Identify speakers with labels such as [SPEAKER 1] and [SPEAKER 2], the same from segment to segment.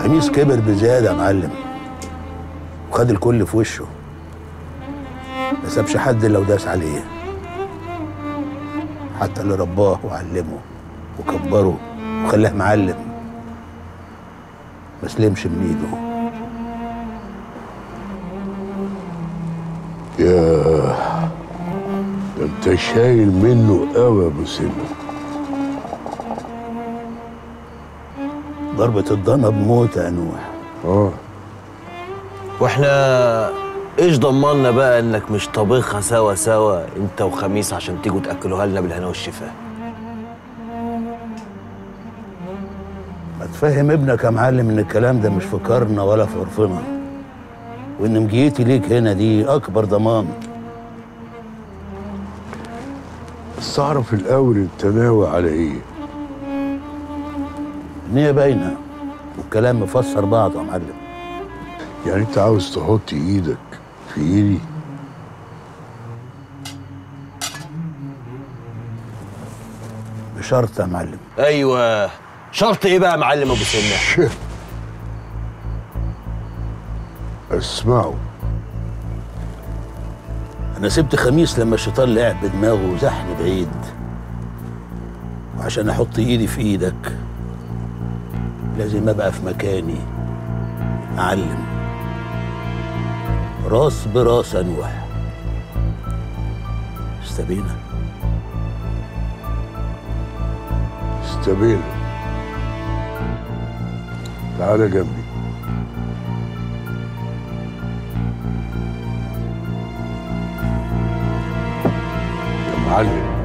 [SPEAKER 1] خميس كبر بزياده يا معلم وخد الكل في وشه ما سابش حد لو داس عليه حتى اللي رباه وعلمه وكبره وخلاه معلم ما سلمش من ايده
[SPEAKER 2] يا ده انت شايل منه قوي يا ابو سلمى
[SPEAKER 1] ضربة الضنا بموت يا نوح
[SPEAKER 2] اه
[SPEAKER 3] واحنا ايش ضمننا بقى انك مش طابخها سوا سوا انت وخميس عشان تيجوا تاكلوها لنا بالهنا والشفاء
[SPEAKER 1] ما تفهم ابنك يا معلم ان الكلام ده مش في كارنا ولا في عرفنا وان مجيتي ليك هنا دي اكبر ضمان
[SPEAKER 2] بس اعرف الاول انت ناوي على ايه
[SPEAKER 1] النية باينة والكلام مفسر بعضه يا معلم
[SPEAKER 2] يعني انت عاوز تحط ايدك في ايدي
[SPEAKER 1] بشرط يا معلم
[SPEAKER 3] ايوه شرط ايه بقى يا معلم ابو سنه
[SPEAKER 2] اسمعوا
[SPEAKER 1] انا سبت خميس لما الشيطان لعب بدماغه وزحني بعيد وعشان احط ايدي في ايدك لازم ابقى في مكاني اعلم راس براس انوح استبينا
[SPEAKER 2] استبينا تعالى جنبي يا معلم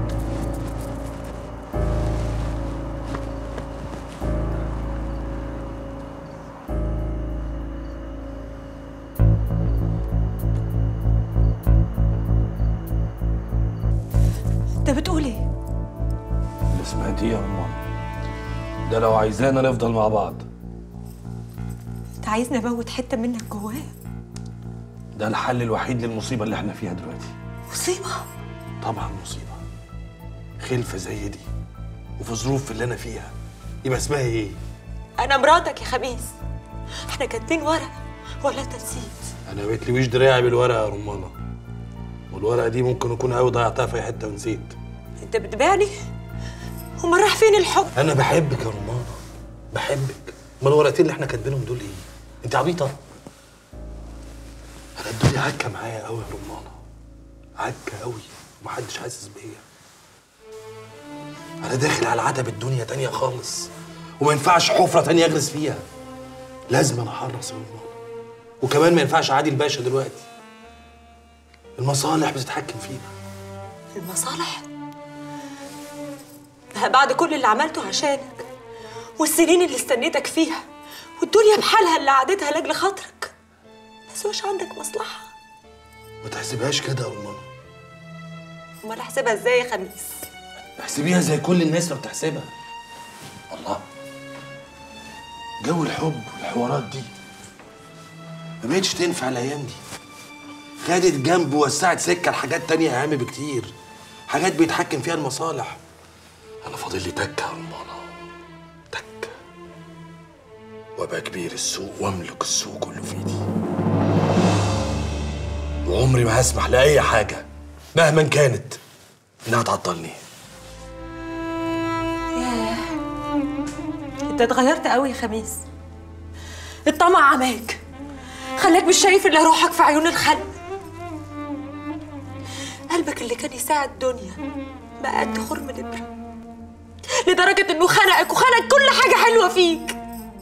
[SPEAKER 4] انت بتقول ايه
[SPEAKER 5] اللي سمعتيه يا رمان ده لو عايزانا نفضل مع بعض
[SPEAKER 4] انت عايزني اموت حته منك جوايا
[SPEAKER 5] ده الحل الوحيد للمصيبة اللي احنا فيها دلوقتي
[SPEAKER 4] مصيبه
[SPEAKER 5] طبعا مصيبة خلفة زي دي وفي الظروف اللي انا فيها يبقى اسمها ايه؟
[SPEAKER 4] انا مراتك يا خميس احنا كاتبين ورقه ولا انت نسيت
[SPEAKER 5] انا ما بتلويش دراعي بالورقة يا رمانة والورقة دي ممكن اكون قوي ضيعتها في اي حتة ونسيت
[SPEAKER 4] انت بتبيعني امال راح فين الحب
[SPEAKER 5] انا بحبك يا رمانة بحبك امال الورقتين اللي احنا كاتبينهم دول ايه؟ انت عبيطة انا الدنيا عكة معايا قوي يا رمانة عكة قوي ومحدش حاسس بيا انا داخل على عتب الدنيا تانية خالص وما ينفعش حفرة تانية اغرس فيها لازم انا احرص يا رمانة وكمان ما ينفعش عادي الباشا دلوقتي المصالح بتتحكم فينا
[SPEAKER 4] المصالح ده بعد كل اللي عملته عشانك والسنين اللي استنيتك فيها والدنيا بحالها اللي قعدتها لاجل خاطرك بس مش عندك مصلحه
[SPEAKER 5] ما تحسبهاش كده يا رمانة
[SPEAKER 4] امال احسبها ازاي يا خميس
[SPEAKER 5] احسبيها زي كل الناس ما بتحسبها الله جو الحب والحوارات دي ما بقتش تنفع الايام دي خدت جنب ووسعت سكه لحاجات تانية اهم بكتير حاجات بيتحكم فيها المصالح انا فاضل لي تكه يا رمانه تكه وابقى كبير السوق واملك السوق كله في ايدي وعمري ما هسمح لاي حاجه مهما كانت انها تعطلني
[SPEAKER 4] ياه انت اتغيرت قوي يا خميس الطمع عماك خلاك مش شايف الا روحك في عيون الخلق قلبك اللي كان يساعد الدنيا بقى قد خرم نبرة لدرجة انه خنقك وخنق كل حاجة حلوة فيك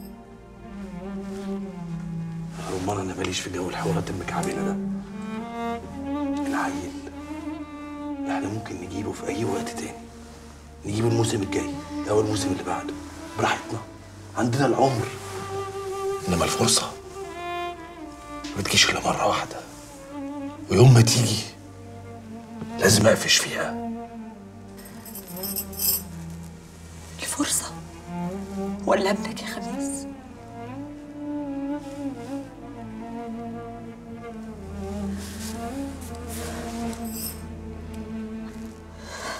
[SPEAKER 5] رمان انا ماليش في جو الحوارات المكعبله ده العيل احنا ممكن نجيبه في اي وقت تاني نجيبه الموسم الجاي او الموسم اللي بعده براحتنا عندنا العمر انما الفرصه ما بتجيش الا مره واحده ويوم ما تيجي لازم اقفش فيها
[SPEAKER 4] الفرصة ولا ابنك يا خميس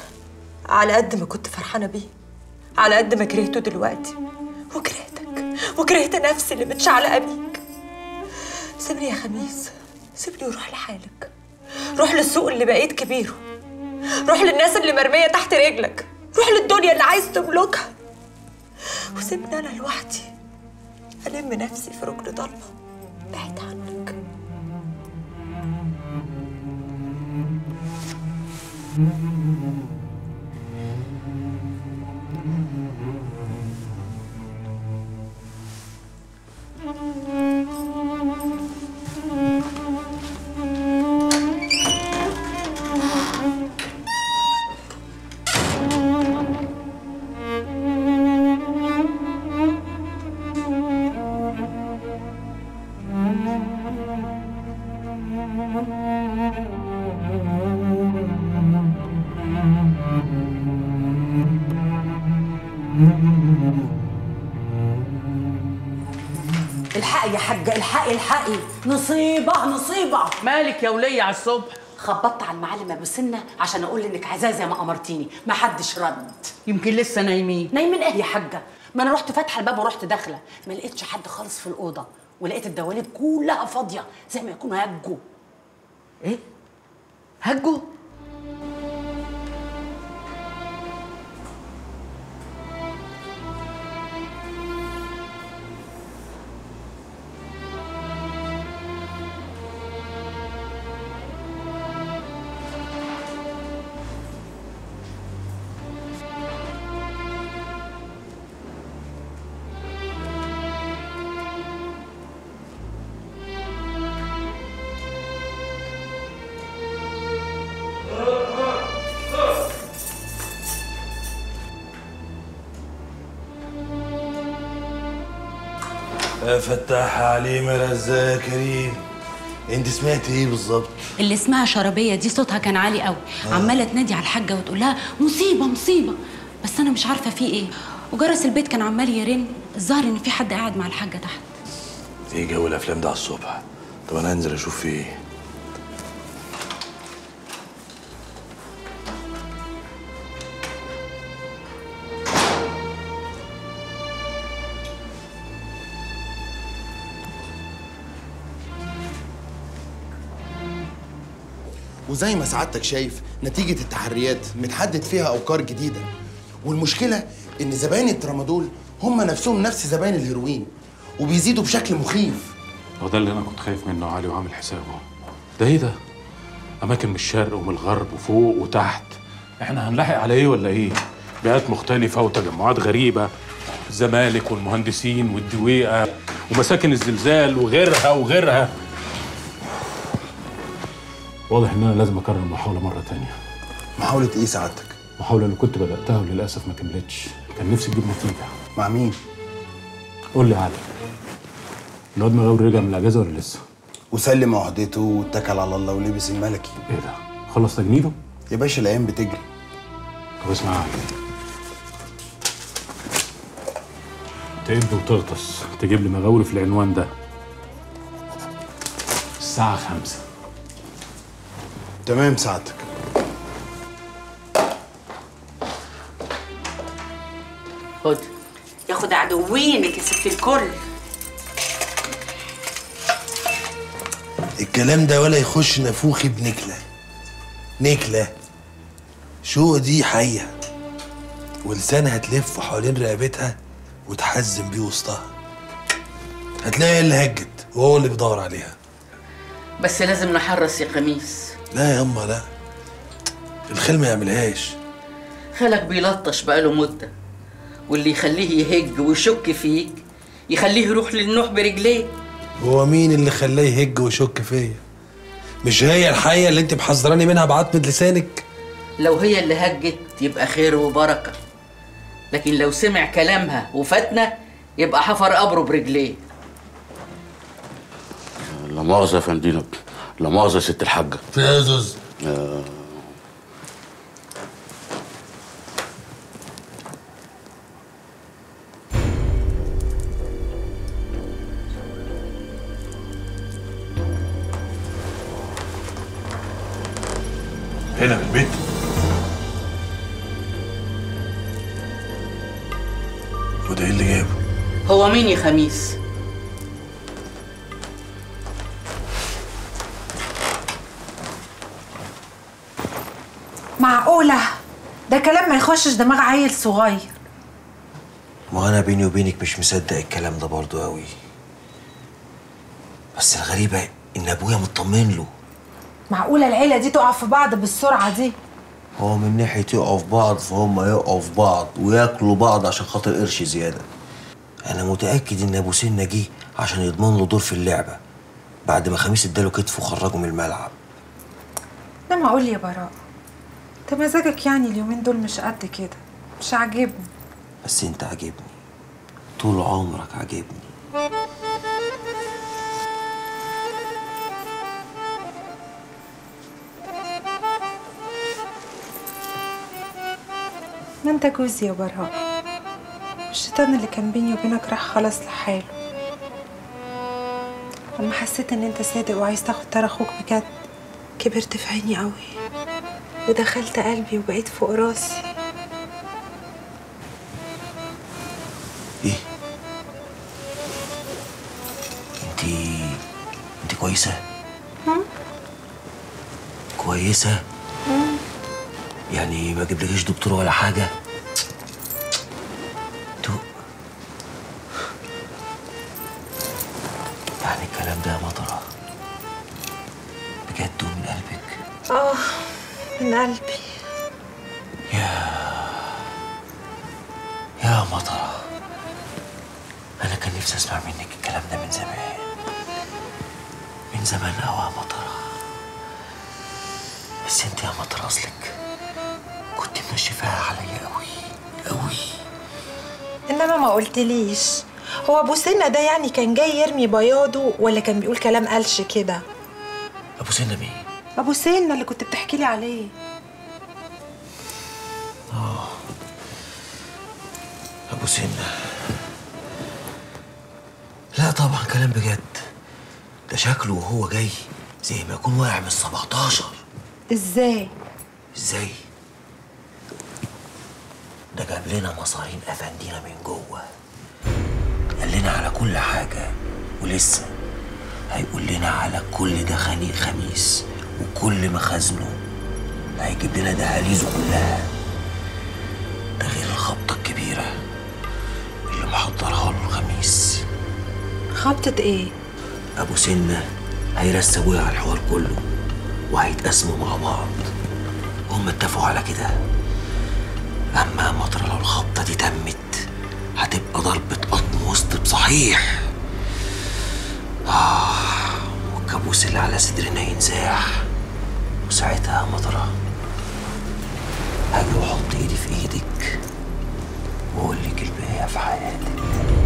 [SPEAKER 4] على قد ما كنت فرحانة بيه على قد ما كرهته دلوقتي وكرهتك وكرهت نفسي اللي متشعلقة بيك سيبني يا خميس سيبني وروح لحالك روح للسوق اللي بقيت كبيره روح للناس اللي مرمية تحت رجلك روح للدنيا اللي عايز تملكها وسيبني أنا لوحدي ألم نفسي في ركن ضلمة بعيد عنك
[SPEAKER 6] الحقي يا حاجة الحقي الحقي نصيبة نصيبة
[SPEAKER 7] مالك يا ولية على الصبح
[SPEAKER 6] خبطت على المعلم ابو سنة عشان اقول انك عايزاه زي ما امرتيني ما حدش رد
[SPEAKER 7] يمكن لسه نايمين
[SPEAKER 6] نايمين ايه يا حاجة ما انا رحت فاتحة الباب ورحت داخلة ما لقيتش حد خالص في الأوضة ولقيت الدواليب كلها فاضية زي ما يكونوا هجوا
[SPEAKER 7] ايه هجوا
[SPEAKER 5] يا فتاح عليم يا رزاق يا كريم انت سمعتي ايه بالظبط؟
[SPEAKER 8] اللي اسمها شربية دي صوتها كان عالي قوي عمالة تنادي على الحاجة وتقول لها مصيبة مصيبة بس أنا مش عارفة في إيه وجرس البيت كان عمال يرن الظاهر إن في حد قاعد مع الحاجة تحت
[SPEAKER 5] ايه جو الافلام ده على الصبح طب انا هنزل اشوف في ايه
[SPEAKER 9] وزي ما سعادتك شايف نتيجة التحريات متحدد فيها أوقار جديدة والمشكلة إن زباين الترامادول هم نفسهم نفس زباين الهيروين وبيزيدوا بشكل مخيف
[SPEAKER 10] هو ده اللي انا كنت خايف منه علي وعامل حسابه ده ايه ده اماكن من الشرق ومن الغرب وفوق وتحت احنا هنلاحق على ايه ولا ايه بيئات مختلفة وتجمعات غريبة الزمالك والمهندسين والدويقة ومساكن الزلزال وغيرها وغيرها واضح ان انا لازم اكرر المحاولة مرة تانية
[SPEAKER 9] محاولة إيه سعادتك؟
[SPEAKER 10] المحاولة اللي كنت بدأتها وللأسف ما كملتش كان نفسي تجيب نتيجة
[SPEAKER 9] مع مين؟
[SPEAKER 10] قول لي يا علي الواد مغاوري رجع من الأجازة ولا لسه؟
[SPEAKER 9] وسلم عهدته واتكل على الله ولبس الملكي
[SPEAKER 10] ايه ده؟ خلص تجنيده؟
[SPEAKER 9] يا باشا الأيام بتجري
[SPEAKER 10] طب اسمع يا علي تقب وتغطس تجيب لي مغاوري في العنوان ده الساعة خمسة
[SPEAKER 9] تمام سعادتك
[SPEAKER 6] خد ياخد عدوينك يا ست الكل
[SPEAKER 5] الكلام ده ولا يخش نافوخي بنكلة نكلة شو دي حية ولسانها تلف حوالين رقبتها وتحزم بيه وسطها هتلاقي اللي هجت وهو اللي بيدور عليها
[SPEAKER 7] بس لازم نحرص يا قميص
[SPEAKER 5] لا يا اما لا الخيل ما يعملهاش
[SPEAKER 7] خالك بيلطش بقاله مدة واللي يخليه يهج ويشك فيك يخليه يروح للنوح برجليه
[SPEAKER 5] هو مين اللي خلاه يهج ويشك فيا مش هي الحية اللي انت محذراني منها بعتمة لسانك
[SPEAKER 7] لو هي اللي هجت يبقى خير وبركة لكن لو سمع كلامها وفاتنا يبقى حفر قبره برجليه
[SPEAKER 2] لا مؤاخذة يا فندينا لا مؤاخذة يا ست الحاجة
[SPEAKER 5] في يا زوز
[SPEAKER 2] آه،
[SPEAKER 5] هنا في البيت وده ايه اللي جابه
[SPEAKER 7] هو مين يا خميس
[SPEAKER 11] معقولة ده كلام ما يخشش دماغ عيل صغير
[SPEAKER 3] ما انا بيني وبينك مش مصدق الكلام ده برضو قوي بس الغريبة ان ابويا مطمن له
[SPEAKER 11] معقولة العيلة دي تقع في بعض بالسرعة دي
[SPEAKER 3] هو من ناحية يقعوا في بعض فهم يقعوا في بعض وياكلوا بعض عشان خاطر قرش زيادة أنا متأكد إن أبو سنة جه عشان يضمن له دور في اللعبة بعد ما خميس اداله كتفه وخرجه من الملعب
[SPEAKER 11] انما قول لي يا براء انت مزاجك يعني اليومين دول مش قد كده مش عاجبني
[SPEAKER 3] بس أنت عاجبني طول عمرك عاجبني
[SPEAKER 11] ما انت جوزي يا براء الشيطان اللي كان بيني وبينك راح خلاص لحاله لما حسيت ان انت صادق وعايز تاخد ترى اخوك بجد كبرت في عيني قوي ودخلت قلبي وبقيت فوق راسي
[SPEAKER 3] إيه؟ أنت أنت كويسة؟ كويسة؟ يعني ما جبلكيش دكتور ولا حاجة؟ تو يعني الكلام ده يا مطرة بجد ومن قلبك
[SPEAKER 11] اه من قلبي
[SPEAKER 3] يا مطرة أنا كان نفسي أسمع منك الكلام ده من زمان من زمان أوي يا مطرة بس أنت يا مطرة أصلك كنت منشفاها عليا أوي أوي
[SPEAKER 11] انما ما قلتليش هو ابو سنه ده يعني كان جاي يرمي بياضه ولا كان بيقول كلام قلش كده
[SPEAKER 3] أبو سنة مين؟
[SPEAKER 11] ابو سنه اللي كنت بتحكي لي عليه
[SPEAKER 3] أبو سنة لا طبعا كلام بجد ده شكله وهو جاي زي ما يكون واقع من السبعتاشر
[SPEAKER 11] ازاي
[SPEAKER 3] ازاي؟ ده جاب لنا مصارين افندينا من جوه قال لنا على كل حاجة ولسه هيقول لنا على كل ده خنيق خميس وكل مخازنه هيجيب لنا دهاليزه كلها ده غير الخبطة الكبيرة اللي محضرها له الخميس
[SPEAKER 11] خبطة ايه
[SPEAKER 3] أبو سنة هيرسى أبويا على الحوار كله وهيتقسموا مع بعض وهم اتفقوا على كده أما يا مطر لو الخبطة دي تمت هتبقى ضربة قطم وسط بصحيح آه والكابوس اللي على صدرنا ينزاح وساعتها يا مطرة هاجي واحط ايدي في ايدك واقول لك الباقي في حياتك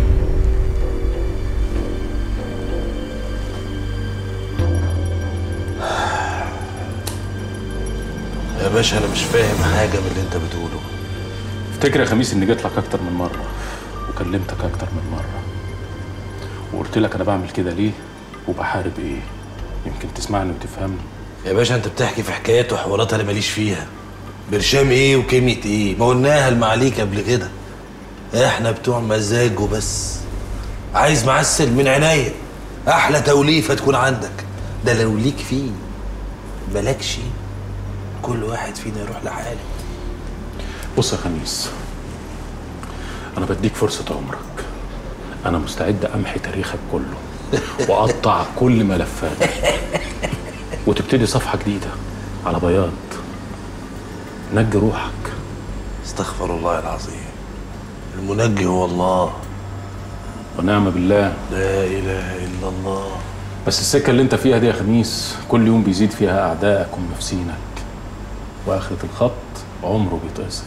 [SPEAKER 5] يا باشا انا مش فاهم حاجه من اللي انت بتقوله
[SPEAKER 10] افتكر يا خميس اني جيت لك اكتر من مره وكلمتك اكتر من مره وقلت لك انا بعمل كده ليه وبحارب ايه يمكن تسمعني وتفهمني
[SPEAKER 5] يا باشا انت بتحكي في حكايات وحوارات انا ماليش فيها برشام ايه وكلمة ايه ما قلناها المعاليك قبل كده احنا بتوع مزاج وبس عايز معسل من عينيا احلى توليفه تكون عندك ده لو ليك فيه مالكش كل واحد فينا يروح لحاله
[SPEAKER 10] بص يا خميس انا بديك فرصه عمرك انا مستعد امحي تاريخك كله واقطع كل ملفاتك وتبتدي صفحه جديده على بياض نجي روحك
[SPEAKER 5] استغفر الله العظيم المنجي هو الله
[SPEAKER 10] ونعم بالله
[SPEAKER 5] لا اله الا الله
[SPEAKER 10] بس السكه اللي انت فيها دي يا خميس كل يوم بيزيد فيها اعدائك ومنافسينك واخره الخط عمره بيتقصف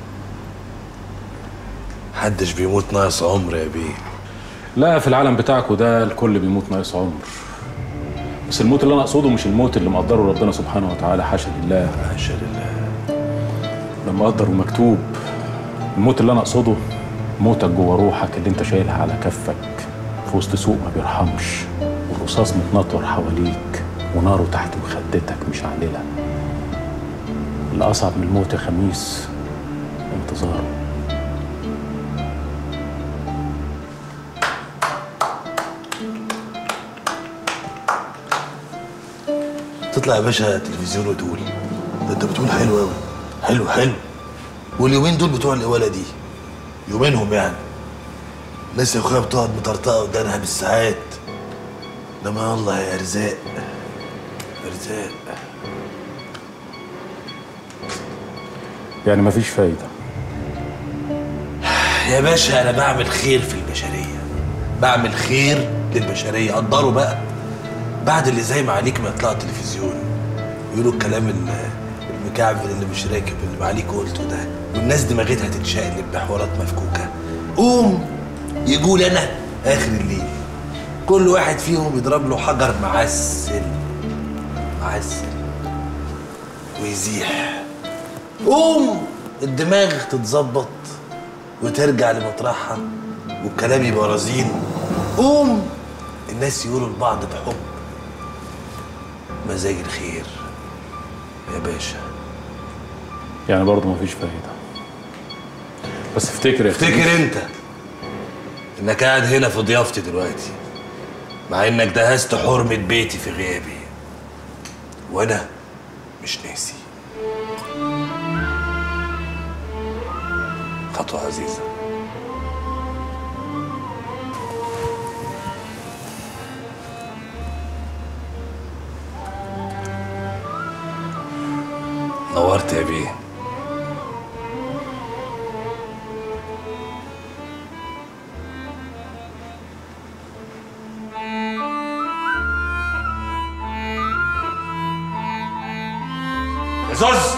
[SPEAKER 5] محدش بيموت ناقص عمر يا بيه
[SPEAKER 10] لا في العالم بتاعكوا ده الكل بيموت ناقص عمر بس الموت اللي انا اقصده مش الموت اللي مقدره ربنا سبحانه وتعالى حاشا لله
[SPEAKER 5] حاشا لله
[SPEAKER 10] لما قدر ومكتوب الموت اللي انا اقصده موتك جوه روحك اللي انت شايلها على كفك في وسط سوق ما بيرحمش والرصاص متنطور حواليك وناره تحت مخدتك مشعلله اللي اصعب من الموت يا خميس انتظاره
[SPEAKER 5] تطلع يا باشا تلفزيون وتقول ده انت بتقول حلو قوي حلو حلو واليومين دول بتوع القواله دي يومينهم يعني ناس يا اخويا بتقعد مطرطقه قدامها بالساعات انما الله يا ارزاق ارزاق
[SPEAKER 10] يعني مفيش فايده
[SPEAKER 5] يا باشا انا بعمل خير في البشريه بعمل خير للبشريه قدروا بقى بعد اللي زي ما عليك ما يطلع التلفزيون يقولوا الكلام ال- المكعبل اللي مش راكب اللي ما عليك قلته ده والناس دماغتها تتشقلب بحوارات مفكوكه قوم يقول انا اخر الليل كل واحد فيهم يضرب له حجر معسل معسل ويزيح قوم الدماغ تتظبط وترجع لمطرحها والكلام يبقى رزين قوم الناس يقولوا لبعض بحب مزاج الخير يا باشا
[SPEAKER 10] يعني برضه مفيش فايده بس افتكر يا أخي،
[SPEAKER 5] افتكر انت انك قاعد هنا في ضيافتي دلوقتي مع انك دهست حرمة بيتي في غيابي وانا مش ناسي خطوة عزيزة نورت يا بيه يا زوز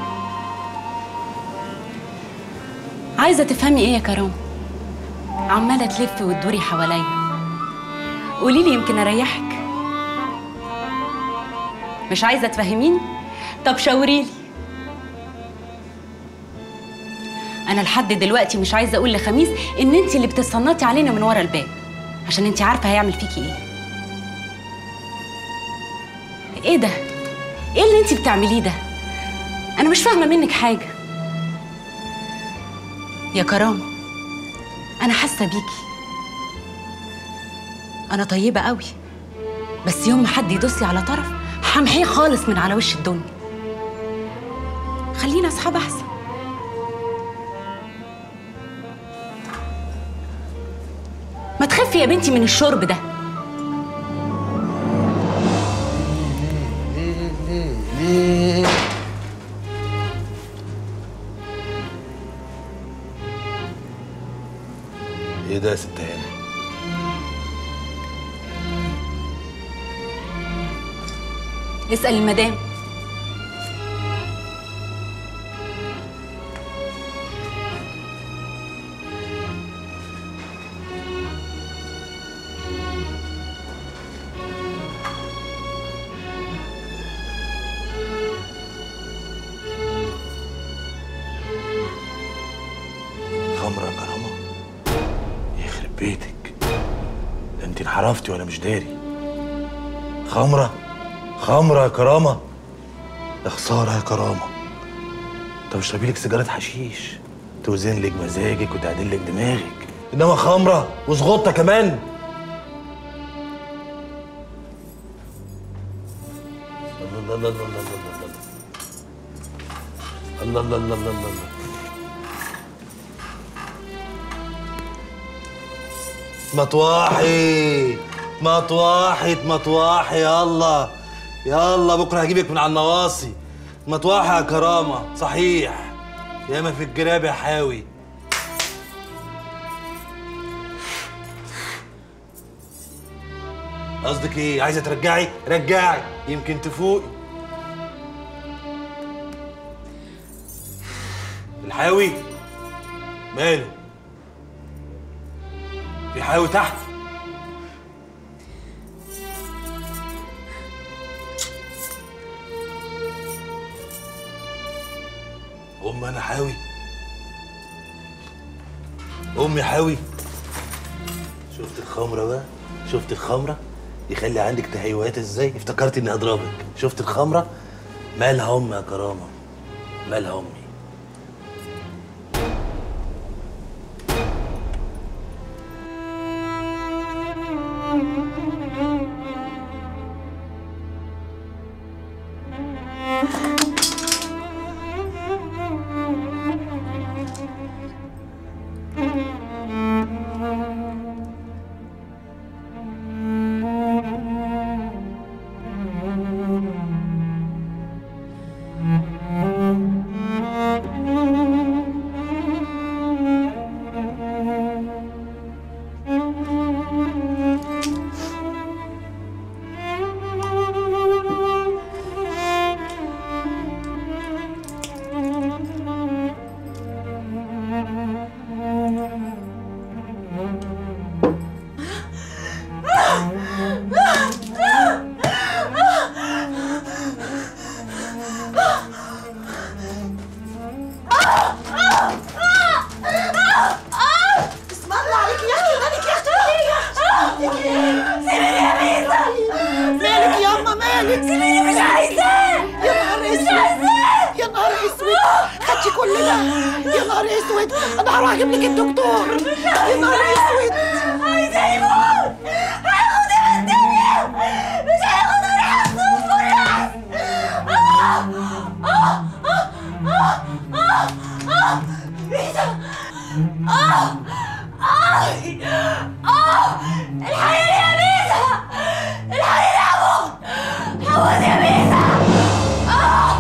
[SPEAKER 8] عايزه تفهمي ايه يا كرام عماله تلفي وتدوري حواليا قولي لي يمكن اريحك مش عايزه تفهميني طب شاوريلي انا لحد دلوقتي مش عايزه اقول لخميس ان انت اللي بتتصنطي علينا من ورا الباب عشان انت عارفه هيعمل فيكي ايه ايه ده ايه اللي انت بتعمليه ده انا مش فاهمه منك حاجه يا كرامه انا حاسه بيكي انا طيبه قوي بس يوم ما حد يدوس لي على طرف همحيه خالص من على وش الدنيا خلينا اصحاب احسن ما تخفي يا بنتي من الشرب ده
[SPEAKER 5] ايه ده يا ست هاني
[SPEAKER 8] اسال المدام
[SPEAKER 5] خمرة يا كرامة يخرب بيتك ده انت انحرفتي وانا مش داري خمرة خمرة يا كرامة يا خسارة يا كرامة طب اشربي لك سيجارة حشيش توزن لك مزاجك وتعدل لك دماغك انما خمرة وزغطة كمان الله الله الله الله الله الله الله الله الله الله الله الله مطواحي مطواحي مطواحي يلا يلا بكره هجيبك من على النواصي مطواحي يا كرامه صحيح ياما في الجراب يا حاوي قصدك ايه عايزه ترجعي رجعي يمكن تفوقي الحاوي ماله في حاوي تحت أم أنا حاوي أمي حاوي شفت الخمرة بقى شفت الخمرة يخلي عندك تهيؤات ازاي افتكرت اني اضربك شفت الخمرة مالها أمي يا كرامة مالها أمي
[SPEAKER 6] اسود انا هروح اجيب لك الدكتور يا نهار اسود
[SPEAKER 12] عايز يموت هياخد من الدنيا مش هياخد من حظه وفراس آه آه آه آه آه بيتا آه آه آه الحقيقة يا بيتا الحقيقة يا أبو حوض يا بيتا آه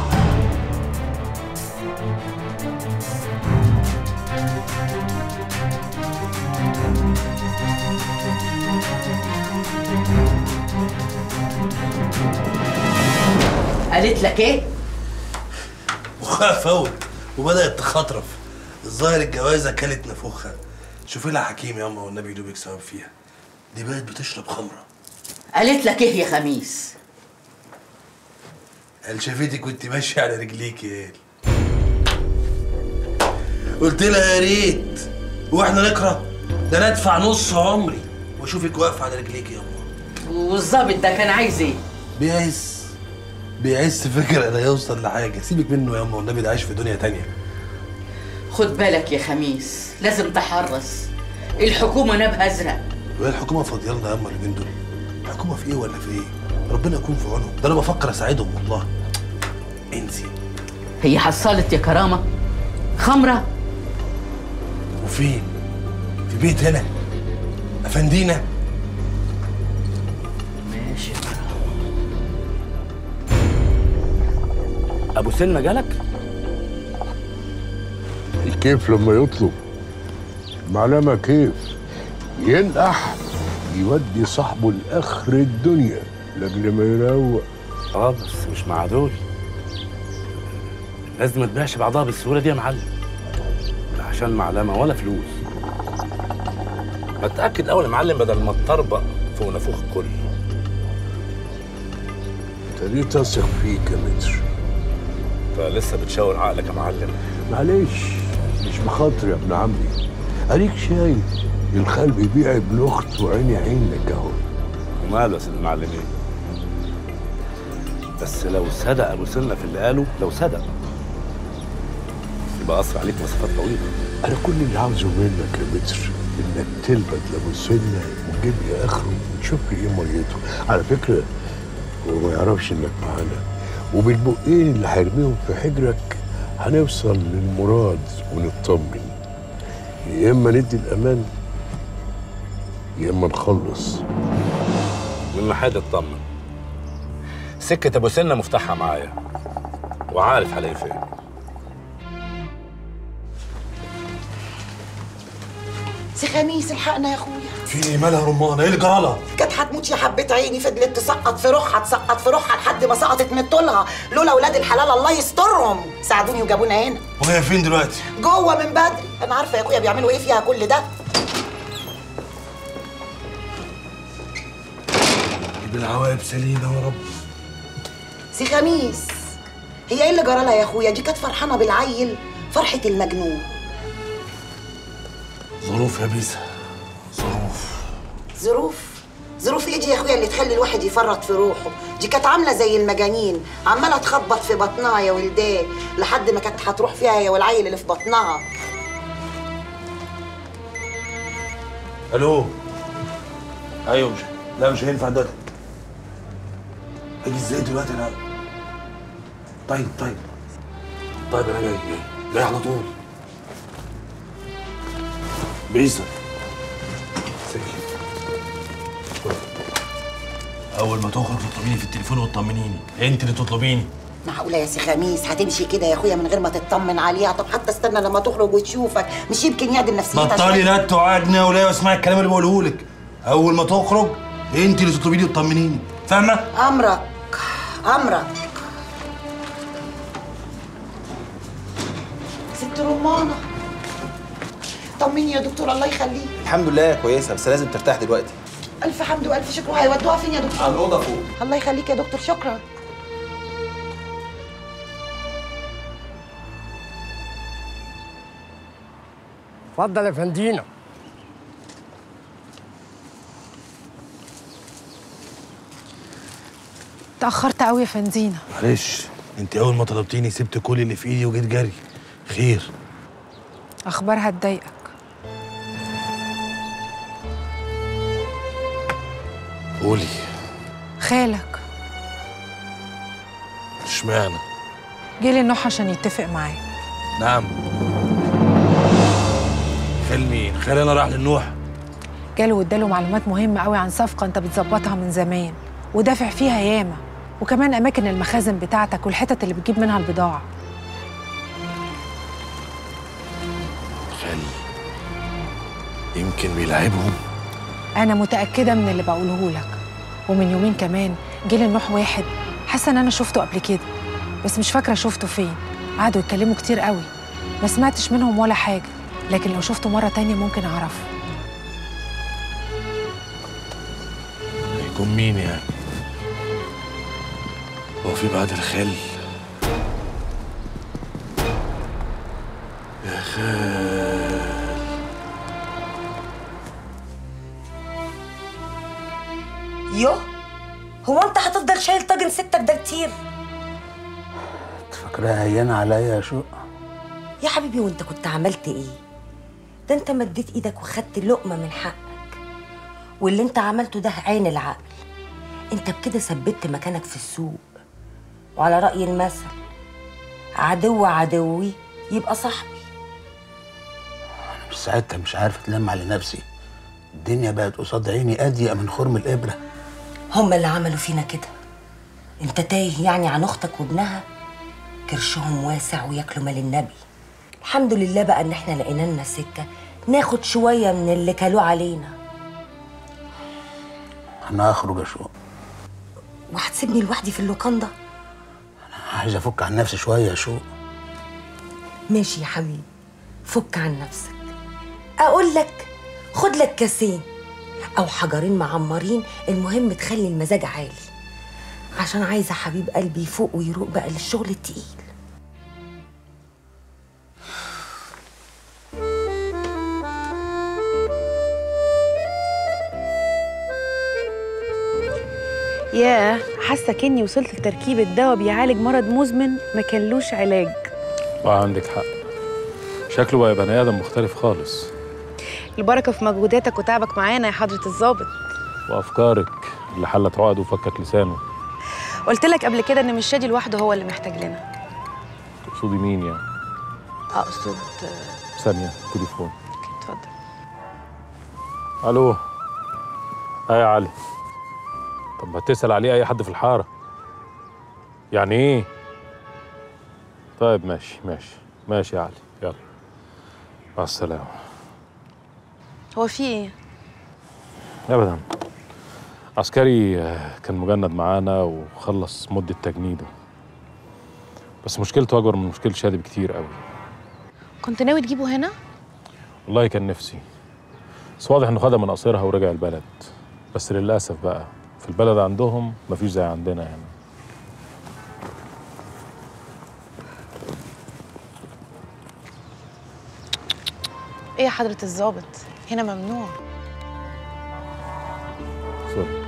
[SPEAKER 7] قالت لك ايه؟
[SPEAKER 5] مخها فوت وبدأت تخطرف الظاهر الجوازة كلت نفوخها شوفي لها حكيم ياما والنبي يدوبك سبب فيها دي بقت بتشرب خمرة
[SPEAKER 7] قالت لك ايه يا خميس؟
[SPEAKER 5] قال شافتك وانت ماشية على رجليك يا قال قلت لها يا ريت واحنا نكره ده انا ادفع نص عمري واشوفك واقفة على رجليك يا أمه
[SPEAKER 7] والظابط ده كان عايز ايه؟
[SPEAKER 5] بيعز بيعز فكر انا يوصل لحاجة سيبك منه يا أمه والنبي ده عايش في دنيا تانية
[SPEAKER 7] خد بالك يا خميس لازم تحرص الحكومة نبها ازرق
[SPEAKER 5] وهي الحكومة فاضية لنا يا أما اليومين دول الحكومة في إيه ولا في إيه؟ ربنا يكون في عونهم ده أنا بفكر أساعدهم والله انسي
[SPEAKER 7] هي حصلت يا كرامة خمرة
[SPEAKER 5] وفين؟ في بيت هنا أفندينا
[SPEAKER 7] ماشي
[SPEAKER 13] ابو سلمى جالك
[SPEAKER 2] الكيف لما يطلب معلمة كيف ينقح يودي صاحبه لاخر الدنيا لاجل ما يروق
[SPEAKER 13] اه بس مش مع دول الناس دي ما تبيعش بعضها بالسهوله دي يا معلم لا عشان معلمه ولا فلوس اتاكد اول يا معلم بدل ما تطربق فوق نافوخ الكل
[SPEAKER 2] ابتديت اثق فيك يا متر
[SPEAKER 13] فلسه بتشاور عقلك يا معلم
[SPEAKER 2] معلش مش بخاطر يا ابن عمي اديك شايف الخال بيبيع ابن اخته وعيني عينك اهو
[SPEAKER 13] وماله يا سيد المعلمين بس لو صدق ابو سلمى في اللي قاله لو صدق يبقى قصر عليك مسافات طويله
[SPEAKER 2] انا كل اللي عاوزه منك يا متر انك تلبد لابو سنه وتجيب لي اخره وتشوف لي ايه ميته على فكره هو ما يعرفش انك معانا وبالبقين اللي هيرميهم في حجرك هنوصل للمراد ونطمن يا اما ندي الامان يا اما نخلص
[SPEAKER 13] من ناحيه اطمن سكه ابو سنه مفتاحها معايا وعارف هلاقي فين
[SPEAKER 6] سي خميس الحقنا يا اخويا
[SPEAKER 5] في إيه مالها رمانة؟ إيه اللي جرالها؟
[SPEAKER 6] كانت هتموت يا حبة عيني فضلت تسقط في روحها تسقط في روحها لحد ما سقطت من طولها لولا ولاد الحلال الله يسترهم ساعدوني وجابونا هنا
[SPEAKER 5] وهي فين دلوقتي؟
[SPEAKER 6] جوه من بدري انا عارفه يا اخويا بيعملوا ايه فيها كل ده
[SPEAKER 5] جيب العواقب سليمة يا رب
[SPEAKER 6] سي خميس هي ايه اللي جرالها يا اخويا دي كانت فرحانه بالعيل فرحه المجنون
[SPEAKER 5] ظروف يا بيسا ظروف
[SPEAKER 6] ظروف ظروف ايه دي يا اخويا اللي تخلي الواحد يفرط في روحه دي كانت عامله زي المجانين عماله تخبط في بطنها يا ولدان لحد ما كانت هتروح فيها هي والعيل اللي في بطنها
[SPEAKER 5] ألو أيوه مش لا مش هينفع دلوقتي أجي إزاي دلوقتي أنا طيب طيب طيب أنا جاي جاي جاي على طول بيسا أول ما تخرج تطلبيني في التليفون وتطمنيني أنت اللي تطلبيني
[SPEAKER 6] معقوله يا سي خميس هتمشي كده يا اخويا من غير ما تطمن عليها طب حتى استنى لما تخرج وتشوفك مش يمكن يعدل نفسيتها
[SPEAKER 5] بطلي
[SPEAKER 6] شوية؟
[SPEAKER 5] لا توعدني ولا اسمعي الكلام اللي بقوله لك اول ما تخرج انت اللي تطلبيني وتطمنيني فاهمه
[SPEAKER 6] امرك امرك ست رمانه طمني يا دكتور الله يخليك
[SPEAKER 14] الحمد لله كويسه بس لازم ترتاح دلوقتي
[SPEAKER 6] الف حمد والف شكر هيودوها فين يا دكتور
[SPEAKER 14] على الاوضه فوق
[SPEAKER 6] الله يخليك يا دكتور شكرا
[SPEAKER 15] اتفضل يا فندينا
[SPEAKER 11] تأخرت قوي يا فندينا
[SPEAKER 5] معلش انت اول ما طلبتيني سبت كل اللي في ايدي وجيت جري خير
[SPEAKER 11] اخبارها تضايقك
[SPEAKER 5] قولي
[SPEAKER 11] خالك
[SPEAKER 5] اشمعنى
[SPEAKER 11] جه لي النوح عشان يتفق معايا
[SPEAKER 5] نعم خال مين خال انا راح للنوح
[SPEAKER 11] جاله واداله معلومات مهمة قوي عن صفقة انت بتظبطها من زمان ودافع فيها ياما وكمان أماكن المخازن بتاعتك والحتت اللي بتجيب منها البضاعة
[SPEAKER 5] خال يمكن بيلعبهم
[SPEAKER 11] أنا متأكدة من اللي بقوله لك ومن يومين كمان جه النوح واحد حاسة إن أنا شفته قبل كده بس مش فاكرة شفته فين قعدوا يتكلموا كتير قوي ما سمعتش منهم ولا حاجة لكن لو شفته مرة تانية ممكن أعرفه
[SPEAKER 5] يكون مين يعني هو في بعد الخال يا خال
[SPEAKER 4] يوه هو انت هتفضل شايل طاجن ستك ده كتير
[SPEAKER 1] فاكراها هينة عليا يا شو
[SPEAKER 4] يا حبيبي وانت كنت عملت ايه ده انت مديت ايدك وخدت لقمه من حقك واللي انت عملته ده عين العقل انت بكده ثبت مكانك في السوق وعلى راي المثل عدو عدوي يبقى صاحبي
[SPEAKER 1] بس ساعتها مش عارف اتلم على نفسي الدنيا بقت قصاد عيني اضيق من خرم الابره
[SPEAKER 4] هما اللي عملوا فينا كده انت تايه يعني عن اختك وابنها كرشهم واسع وياكلوا مال النبي الحمد لله بقى ان احنا لقينا لنا سكه ناخد شويه من اللي كلوه علينا
[SPEAKER 1] انا هخرج يا شو
[SPEAKER 4] وهتسيبني لوحدي في اللوكاندا
[SPEAKER 1] عايز افك عن نفسي شويه يا شو
[SPEAKER 4] ماشي يا حبيبي فك عن نفسك اقول لك خد لك كاسين او حجرين معمرين المهم تخلي المزاج عالي عشان عايزه حبيب قلبي يفوق ويروق بقى للشغل التقيل
[SPEAKER 16] ياه حاسه كاني وصلت لتركيبه دواء بيعالج مرض مزمن ما كانلوش علاج
[SPEAKER 10] اه عندك حق شكله بقى بني ادم مختلف خالص
[SPEAKER 16] البركه في مجهوداتك وتعبك معانا يا حضره الضابط
[SPEAKER 10] وافكارك اللي حلت عقد وفكت لسانه
[SPEAKER 16] قلت لك قبل كده ان مش شادي لوحده هو اللي محتاج لنا
[SPEAKER 10] تقصدي مين يعني
[SPEAKER 16] اقصد
[SPEAKER 10] ثانيه تليفون
[SPEAKER 16] اتفضل
[SPEAKER 10] الو ايه يا علي طب ما تسال عليه اي حد في الحاره يعني ايه طيب ماشي ماشي ماشي يا علي يلا مع السلامه
[SPEAKER 16] هو في ايه
[SPEAKER 10] ابدا عسكري آه، كان مجند معانا وخلص مده تجنيده بس مشكلته اكبر من مشكله شادي بكتير قوي
[SPEAKER 16] كنت ناوي تجيبه هنا
[SPEAKER 10] والله كان نفسي بس واضح انه خدها من قصيرها ورجع البلد بس للاسف بقى في البلد عندهم مفيش زي عندنا هنا
[SPEAKER 16] ايه يا حضره الضابط هنا ممنوع
[SPEAKER 10] سوري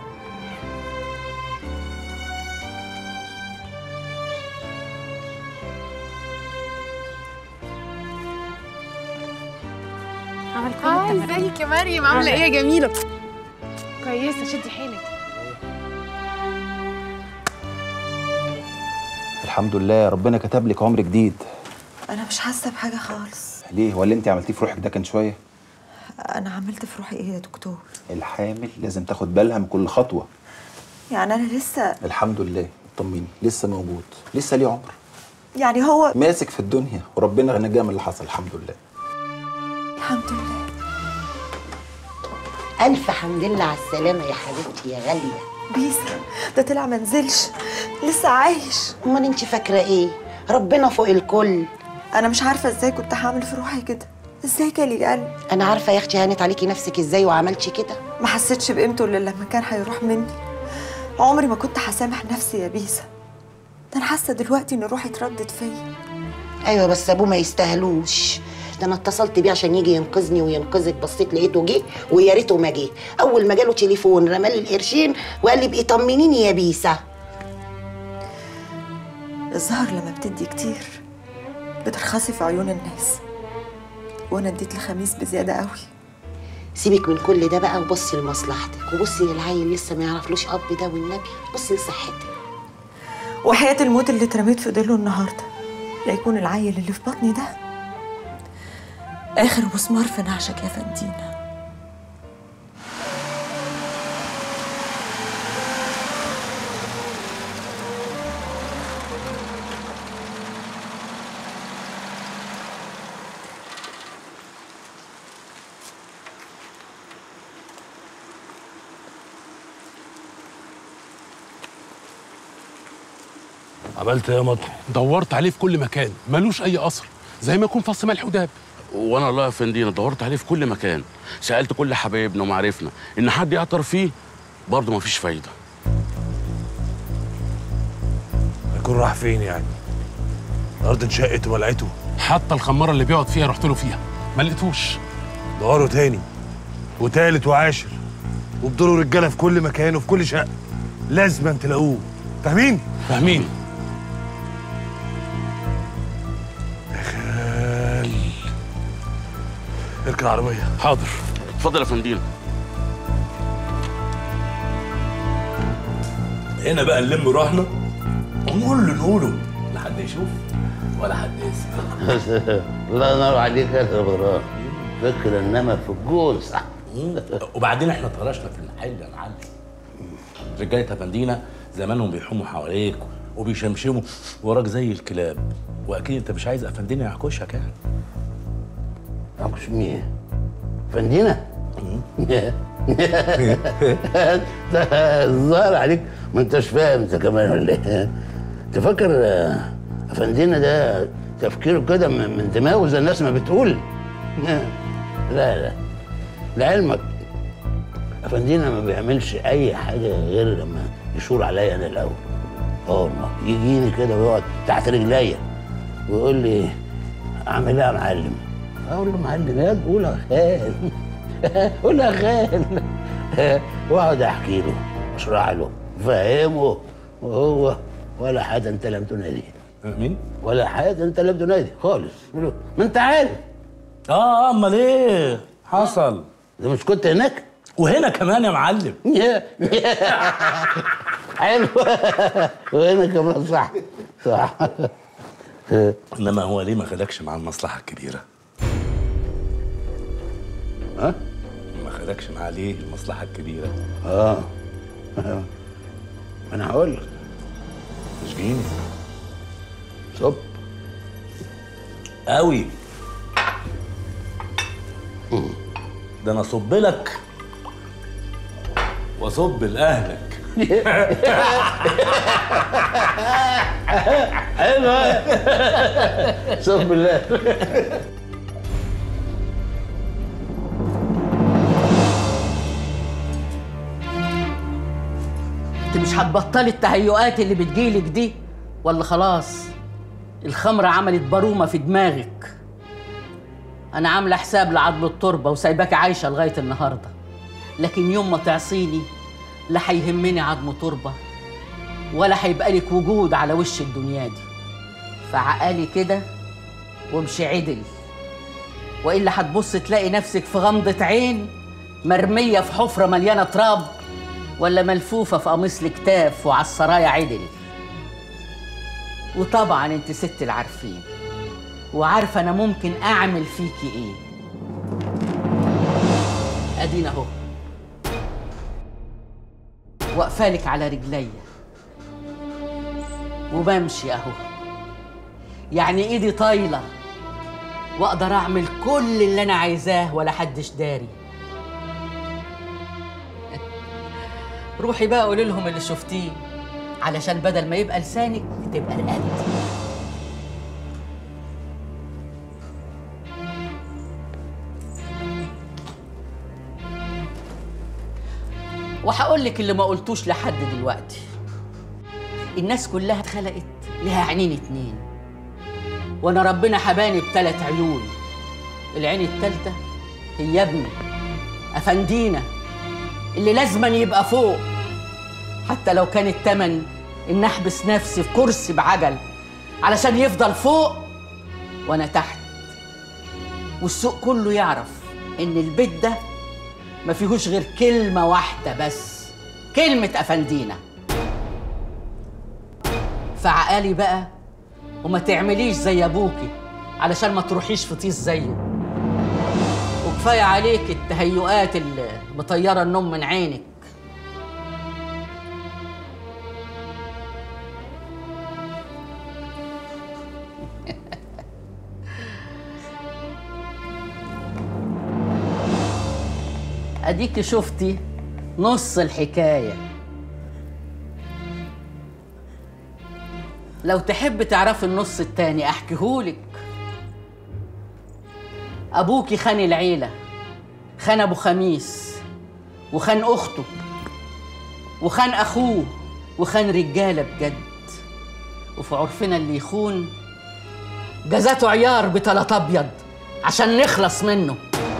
[SPEAKER 16] عمل كل
[SPEAKER 17] هاي
[SPEAKER 16] التمارين.
[SPEAKER 17] ازيك يا مريم عامله ايه يا جميله
[SPEAKER 16] كويسه شدي حيلك
[SPEAKER 14] الحمد لله ربنا كتب لك عمر جديد
[SPEAKER 4] انا مش حاسه بحاجه خالص
[SPEAKER 14] ليه هو اللي انت عملتيه في روحك ده كان شويه
[SPEAKER 4] انا عملت في روحي ايه يا دكتور
[SPEAKER 14] الحامل لازم تاخد بالها من كل خطوه
[SPEAKER 4] يعني انا لسه
[SPEAKER 14] الحمد لله اطمني لسه موجود لسه ليه عمر
[SPEAKER 4] يعني هو
[SPEAKER 14] ماسك في الدنيا وربنا نجاه من اللي حصل الحمد لله
[SPEAKER 4] الحمد لله
[SPEAKER 6] ألف حمد لله على السلامة يا حبيبتي يا غالية
[SPEAKER 4] بيسا ده طلع منزلش لسه عايش
[SPEAKER 6] أمال أنت فاكرة إيه؟ ربنا فوق الكل
[SPEAKER 4] انا مش عارفه ازاي كنت هعمل في روحي كده ازاي جالي قلب
[SPEAKER 6] أنا عارفة يا أختي هانت عليكي نفسك إزاي وعملتي كده
[SPEAKER 4] ما حسيتش بقيمته الا لما كان هيروح مني عمري ما كنت هسامح نفسي يا بيسا ده انا حاسه دلوقتي ان روحي اتردت فيا
[SPEAKER 6] أيوة بس أبوه ما يستاهلوش ده أنا اتصلت بيه عشان يجي ينقذني وينقذك بصيت لقيته جه ويا ريته ما جه أول ما جاله تليفون رمالي القرشين وقال لي بقي طمنيني يا بيسا
[SPEAKER 4] الظهر لما بتدي كتير بترخصي في عيون الناس وانا اديت لخميس بزياده قوي
[SPEAKER 6] سيبك من كل ده بقى وبصي لمصلحتك وبصي للعيل لسه ما يعرفلوش اب ده والنبي بصي لصحتك
[SPEAKER 4] وحياة الموت اللي اترميت في ضله النهارده لا يكون العيل اللي في بطني ده اخر مسمار في نعشك يا فندينا
[SPEAKER 5] عملت ايه يا مطر؟
[SPEAKER 10] دورت عليه في كل مكان ملوش اي اثر زي ما يكون فص ملح وداب
[SPEAKER 18] وانا الله يا فندينا دورت عليه في كل مكان سالت كل حبايبنا ومعارفنا ان حد يعطر فيه برضه مفيش فايده
[SPEAKER 5] هيكون راح فين يعني؟ الارض اتشقت وولعته
[SPEAKER 10] حتى الخماره اللي بيقعد فيها رحت له فيها ما لقيتوش
[SPEAKER 5] دوروا تاني وتالت وعاشر وبدوروا رجاله في كل مكان وفي كل شقه لازم تلاقوه فاهمين؟
[SPEAKER 10] فاهمين
[SPEAKER 5] خال اركن العربيه
[SPEAKER 18] حاضر اتفضل يا فندينا
[SPEAKER 5] هنا بقى نلم روحنا ونقول اللي نقوله لا حد يشوف ولا حد يسمع
[SPEAKER 1] الله ينور عليك يا غرام فكر انما في الجوز
[SPEAKER 13] وبعدين احنا طرشنا في المحل يا معلم رجاله افندينا زمانهم بيحوموا حواليك وبيشمشموا وراك زي الكلاب واكيد انت مش عايز افندينا يعكشك يعني
[SPEAKER 1] عكش مين؟ فندينا؟ الظاهر عليك ما انتش فاهم انت كمان ولا ايه؟ انت فاكر آه، افندينا ده تفكيره كده من من دماغه زي الناس ما بتقول؟ لا لا لعلمك افندينا ما بيعملش اي حاجه غير لما يشور عليا انا الاول اه والله يجيني كده ويقعد تحت رجليا ويقول لي اعمل ايه يا معلم؟ اقول له معلم يا قول يا خال قول يا خال واقعد احكي له اشرح له فهمه وهو ولا حاجه انت لم تنادي
[SPEAKER 13] مين؟
[SPEAKER 1] ولا حاجه انت لم تنادي خالص ما انت عارف
[SPEAKER 13] اه امال ايه حصل
[SPEAKER 1] ده مش كنت هناك
[SPEAKER 13] وهنا كمان يا معلم
[SPEAKER 1] حلو وهنا كمان صح صح
[SPEAKER 13] انما هو ليه ما خدكش مع المصلحه الكبيره
[SPEAKER 1] ها
[SPEAKER 13] ما خدكش معاه ليه المصلحه الكبيره
[SPEAKER 1] اه انا هقول لك
[SPEAKER 13] مش جيني
[SPEAKER 1] صب
[SPEAKER 13] قوي ده انا اصب لك واصب لاهلك
[SPEAKER 1] حلو صب بالله
[SPEAKER 7] انت مش هتبطلي التهيؤات اللي بتجيلك دي ولا خلاص الخمرة عملت برومة في دماغك أنا عاملة حساب لعضل التربة وسايباكي عايشة لغاية النهاردة لكن يوم ما تعصيني لا هيهمني عظم تربة ولا هيبقى لك وجود على وش الدنيا دي فعقالي كده وامشي عدل وإلا هتبص تلاقي نفسك في غمضة عين مرمية في حفرة مليانة تراب ولا ملفوفة في قميص الكتاف وعلى السرايا عدل وطبعا انت ست العارفين وعارفة انا ممكن اعمل فيكي ايه ادينا اهو واقفالك على رجليا وبمشي اهو يعني ايدي طايلة واقدر اعمل كل اللي انا عايزاه ولا حدش داري روحي بقى قولي لهم اللي شفتيه علشان بدل ما يبقى لسانك تبقى رقبتي وهقول لك اللي ما قلتوش لحد دلوقتي الناس كلها اتخلقت لها عينين اتنين وانا ربنا حباني بتلات عيون العين التالتة هي ابني افندينا اللي لازما يبقى فوق حتى لو كان التمن ان احبس نفسي في كرسي بعجل علشان يفضل فوق وانا تحت والسوق كله يعرف ان البيت ده ما فيهوش غير كلمة واحدة بس كلمة أفندينا فعقالي بقى وما تعمليش زي أبوكي علشان ما تروحيش في طيس زيه وكفاية عليك التهيؤات اللي مطيرة النوم من عينك اديكي شفتي نص الحكايه لو تحب تعرفي النص التاني احكيهولك ابوكي خان العيله خان ابو خميس وخان اخته وخان اخوه وخان رجاله بجد وفي عرفنا اللي يخون جزاته عيار بتلات ابيض عشان نخلص منه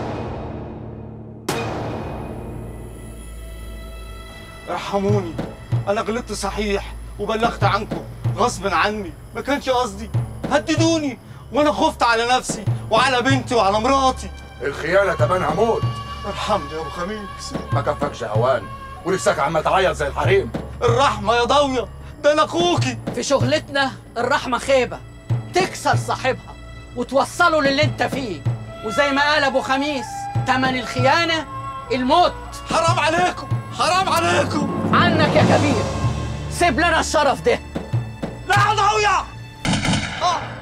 [SPEAKER 19] ارحموني انا غلطت صحيح وبلغت عنكم غصب عني ما كانش قصدي هددوني وانا خفت على نفسي وعلى بنتي وعلى مراتي
[SPEAKER 20] الخيانه تمنها موت
[SPEAKER 19] ارحمني يا ابو خميس
[SPEAKER 20] ما كفكش هوان ولساك عمال تعيط زي الحريم
[SPEAKER 19] الرحمه يا ضاويه ده انا اخوكي
[SPEAKER 7] في شغلتنا الرحمة خيبة تكسر صاحبها وتوصله للي انت فيه وزي ما قال ابو خميس تمن الخيانة الموت
[SPEAKER 19] حرام عليكم حرام عليكم
[SPEAKER 7] عنك يا كبير سيب لنا الشرف ده
[SPEAKER 19] لا يا ضاويه آه.